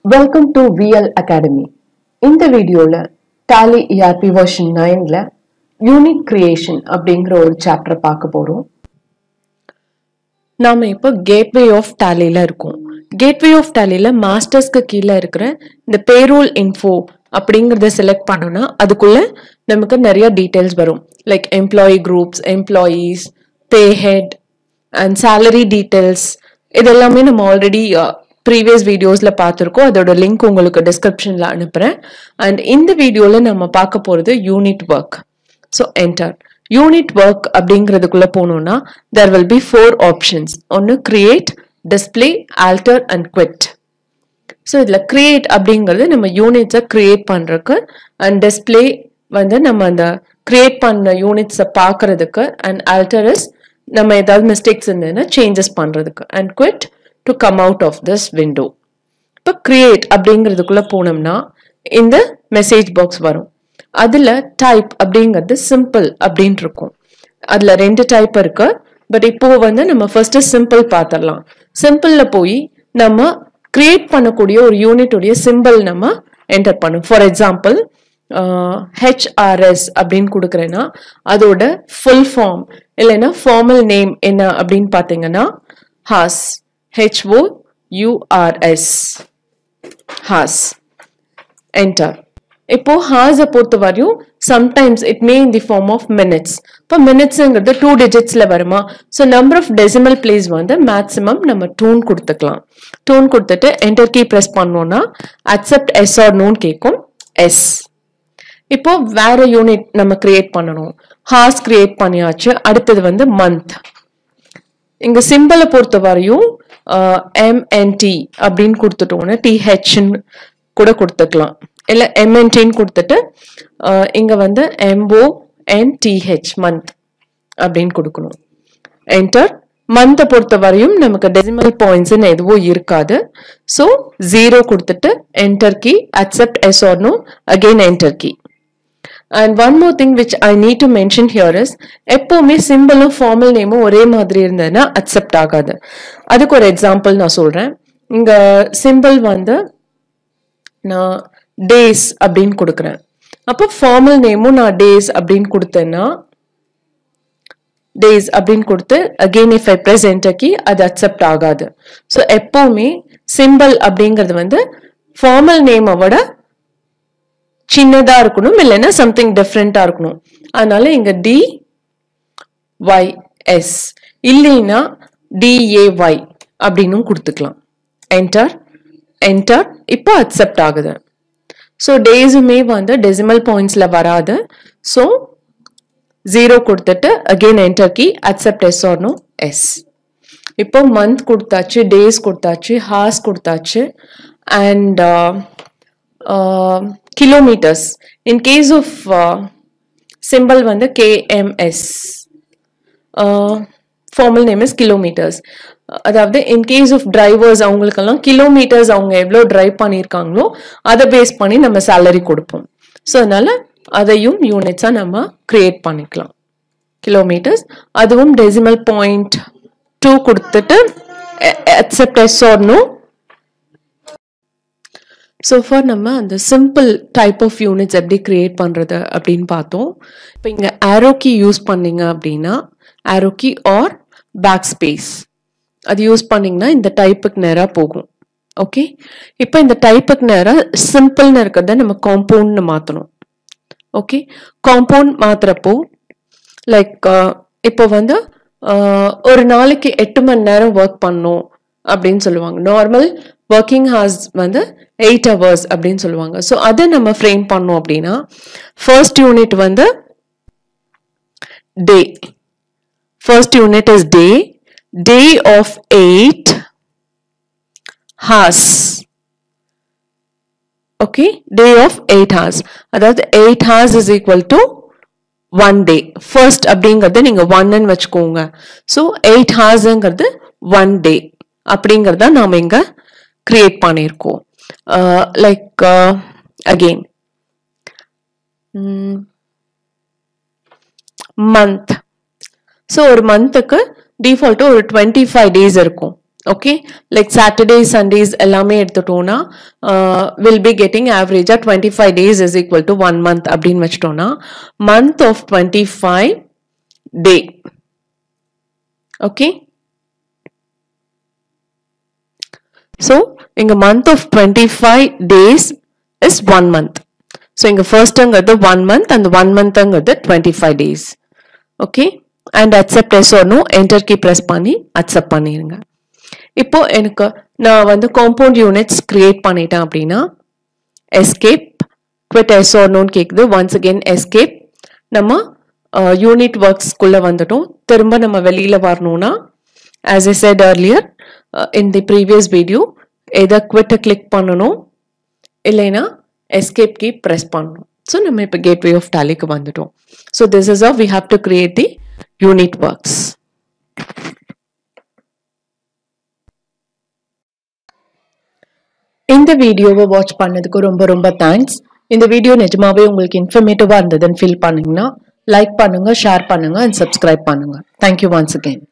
welcome to VL academy இந்த வீடியோல Tally ERP version நைன்ல யூனிட் கிரியேஷன் அப்படிங்கிற ஒரு சாப்டர் பார்க்க போறோம் நாம இப்போ கேட்வே ஆஃப் டாலில இருக்கோம் கேட்வே ஆஃப் டாலில மாஸ்டர்ஸ்க்கு கீழே இருக்கிற இந்த பேரோல் இன்ஃபோ அப்படிங்கறத செலக்ட் பண்ணோம்னா அதுக்குள்ள நமக்கு நிறைய டீடைல்ஸ் வரும் like employee groups employees pay head and salary details இதெல்லாமே நம்ம ஆல்ரெடி ப்ரீவியஸ் வீடியோஸில் பார்த்துருக்கோம் அதோட லிங்க் உங்களுக்கு டிஸ்கிரிப்ஷனில் அனுப்புகிறேன் அண்ட் இந்த வீடியோவில் நம்ம பார்க்க போகிறது unit work so enter unit work அப்படிங்கிறதுக்குள்ளே போனோம்னா there will be four options ஒன்று create display alter and quit so இதில் கிரியேட் அப்படிங்கிறது நம்ம யூனிட்ஸை கிரியேட் பண்ணுறதுக்கு அண்ட் டிஸ்பிளே வந்து நம்ம அந்த கிரியேட் பண்ண யூனிட்ஸை பார்க்கறதுக்கு அண்ட் ஆல்டர் இஸ் நம்ம ஏதாவது மிஸ்டேக்ஸ் இருந்ததுன்னா சேஞ்சஸ் பண்ணுறதுக்கு and quit to come out of this window இப்போ கிரியேட் அப்படிங்கிறதுக்குள்ள போனோம்னா இந்த மெசேஜ் பாக்ஸ் வரும் அதில் டைப் அப்படிங்கிறது சிம்பிள் அப்படின்னு இருக்கும் அதில் ரெண்டு டைப் இருக்கு பட் இப்போ வந்து நம்ம ஃபர்ஸ்ட் சிம்பிள் பார்த்துடலாம் சிம்பிளில் போய் நம்ம கிரியேட் பண்ணக்கூடிய ஒரு யூனிட்டுடைய சிம்பிள் நம்ம என்டர் பண்ணும் ஃபார் எக்ஸாம்பிள் ஹெச்ஆர்எஸ் அப்படின்னு கொடுக்குறேன்னா அதோட ஃபுல் ஃபார்ம் இல்லைன்னா ஃபார்மல் நேம் என்ன அப்படின்னு பார்த்தீங்கன்னா hours HO URS hours enter இப்போ ஹாஸை பொறுத்த வரையும் sometimes it may in the form of minutes இப்போ மினிட்ஸுங்கிறது டூ டிஜிட்ஸில் வருமா so number of decimal places வந்து மேக்ஸிமம் நம்ம டூன் கொடுத்துக்கலாம் டூன் கொடுத்துட்டு என்டர் கீ ப்ரெஸ் பண்ணோம்னா அக்செப்ட் எஸ் ஆர் நோன் கேட்கும் எஸ் இப்போ வேற யூனிட் நம்ம கிரியேட் பண்ணணும் ஹார்ஸ் கிரியேட் பண்ணியாச்சு அடுத்தது வந்து மந்த் இங்க சிம்பிளை பொறுத்த வரையும் எம்என்டி அப்படின்னு கொடுத்துட்டோம்னா டிஹெச்ன்னு கூட கொடுத்துக்கலாம் இல்லை எம்என்டின்னு கொடுத்துட்டு இங்க வந்து எம்ஓ என் டிஹெச் மந்த் அப்படின்னு கொடுக்கணும் என்டர் மந்த்தை பொறுத்த வரையும் நமக்கு டெசிமல் பாயிண்ட்ஸ்னு எதுவும் இருக்காது ஸோ ஜீரோ கொடுத்துட்டு enter key accept yes or no again enter key and one more thing which I need to mention here is எப்போவுமே சிம்பிளும் ஃபார்மல் நேமும் ஒரே மாதிரி இருந்ததுன்னா அக்செப்ட் ஆகாது அதுக்கு ஒரு எக்ஸாம்பிள் நான் சொல்றேன் இங்க சிம்பிள் வந்து நான் டேஸ் அப்படின்னு கொடுக்குறேன் அப்போ ஃபார்மல் நேமும் நான் டேஸ் அப்படின்னு கொடுத்தேன்னா டேஸ் அப்படின்னு கொடுத்து again if I press enter key அது அக்செப்ட் ஆகாது ஸோ எப்போவுமே சிம்பிள் அப்படிங்கிறது வந்து ஃபார்மல் நேமை விட சின்னதா இருக்கணும் இல்லைன்னா சம்திங் டிஃப்ரெண்டா இருக்கணும் அதனால இங்க டி ஒய் எஸ் இல்லைன்னா டிஏஒய் அப்படின்னும் கொடுத்துக்கலாம் என்டர் என்டர் இப்போ அக்செப்ட் ஆகுது ஸோ டேஸுமே வந்து டெசிமல் பாயிண்ட்ஸ்ல வராது ஸோ ஜீரோ கொடுத்துட்டு again enter key accept yes or no yes இப்போ மந்த் கொடுத்தாச்சு டேஸ் கொடுத்தாச்சு ஹார்ஸ் கொடுத்தாச்சு and kilometres in case of simple வந்து KMS formal name is kilometres அதாவது இன் கேஸ் ஆஃப் டிரைவர்ஸ் அவங்களுக்கெல்லாம் கிலோமீட்டர்ஸ் அவங்க எவ்வளோ டிரைவ் பண்ணியிருக்காங்களோ அதை பேஸ் பண்ணி நம்ம சேலரி கொடுப்போம் ஸோ அதனால அதையும் யூனிட்ஸாக நம்ம கிரியேட் பண்ணிக்கலாம் கிலோமீட்டர்ஸ் அதுவும் டெசிமல் பாயிண்ட் டூ கொடுத்துட்டு accept yes or no so for நம்ம அந்த சிம்பிள் டைப் ஆஃப் யூனிட்ஸ் எப்படி கிரியேட் பண்ணுறது அப்படின்னு பார்த்தோம் இப்போ இங்கே ஆரோக்கி யூஸ் பண்ணீங்க அப்படின்னா ஆரோக்கி ஆர் பேக் ஸ்பேஸ் அது யூஸ் பண்ணிங்கன்னா இந்த டைப்புக்கு நேராக போகும் ஓகே இப்போ இந்த டைப்புக்கு நேராக சிம்பிள்னு இருக்கிறத நம்ம காம்பவுண்ட்னு மாற்றணும் ஓகே காம்பவுண்ட் மாத்துறப்போ லைக் இப்போ வந்து ஒரு நாளைக்கு எட்டு மணி நேரம் ஒர்க் பண்ணும் அப்படின்னு சொல்லுவாங்க நார்மல் ஒர்க்கிங் ஹார்ஸ் வந்து எயிட் ஹவர்ஸ் அப்படின்னு சொல்லுவாங்க ஸோ அதை நம்ம ஃப்ரேம் பண்ணோம் அப்படின்னா ஃபர்ஸ்ட் யூனிட் வந்து day first unit is day day of eight hours okay day of eight hours அதாவது eight hours is equal to one day first அப்படிங்கிறது நீங்க ஒன்னு வச்சுக்கோங்க ஸோ எயிட் ஹார்ஸ்ங்கிறது ஒன் டே அப்படிங்கிறத நாம இங்க கிரியேட் பண்ணியிருக்கோம் லைக் அகெயின் மந்த் ஸோ ஒரு மந்த்துக்கு டிஃபால்ட்டு ஒரு டுவெண்ட்டி ஃபைவ் டேஸ் இருக்கும் ஓகே லைக் சாட்டர்டே சண்டேஸ் எல்லாமே எடுத்துட்டோம்னா வில் பி கெட்டிங் ஆவரேஜாக twenty five days is equal to one month அப்படின்னு வச்சுட்டோம்னா month of twenty five day okay so இங்கே month of twenty five days is one month so இங்கே ஃபர்ஸ்ட்டுங்கிறது one month அந்த one மந்த்துங்கிறது twenty five days okay and accept yes no enter key press பண்ணி accept பண்ணிடுங்க இப்போ எனக்கு நான் வந்து காம்பவுண்ட் யூனிட்ஸ் கிரியேட் பண்ணிட்டேன் அப்படின்னா எஸ்கேப் குவிட் எஸ் நோன்னு கேட்குது ஒன்ஸ் அகெயின் எஸ்கேப் நம்ம யூனிட் ஒர்க்ஸ்குள்ளே வந்துட்டோம் திரும்ப நம்ம வெளியில் வரணும்னா as a said earlier in the previous video எதை குவிட்டை கிளிக் பண்ணணும் இல்லைன்னா எஸ்கேப் கீ ப்ரெஸ் பண்ணணும் ஸோ நம்ம இப்போ கேட்வே ஆஃப் டாலிக்கு வந்துட்டோம் so this is of we have to create the unit works இந்த வீடியோவை வாட்ச் பண்ணதுக்கு ரொம்ப ரொம்ப தேங்க்ஸ் இந்த வீடியோ நிஜமாவே உங்களுக்கு இன்ஃபர்மேட்டிவாக இருந்ததுன்னு ஃபீல் பண்ணீங்கன்னா லைக் பண்ணுங்க ஷேர் பண்ணுங்க அண்ட் சப்ஸ்கிரைப் பண்ணுங்க தேங்க்யூ ஒன்ஸ் அகெயின்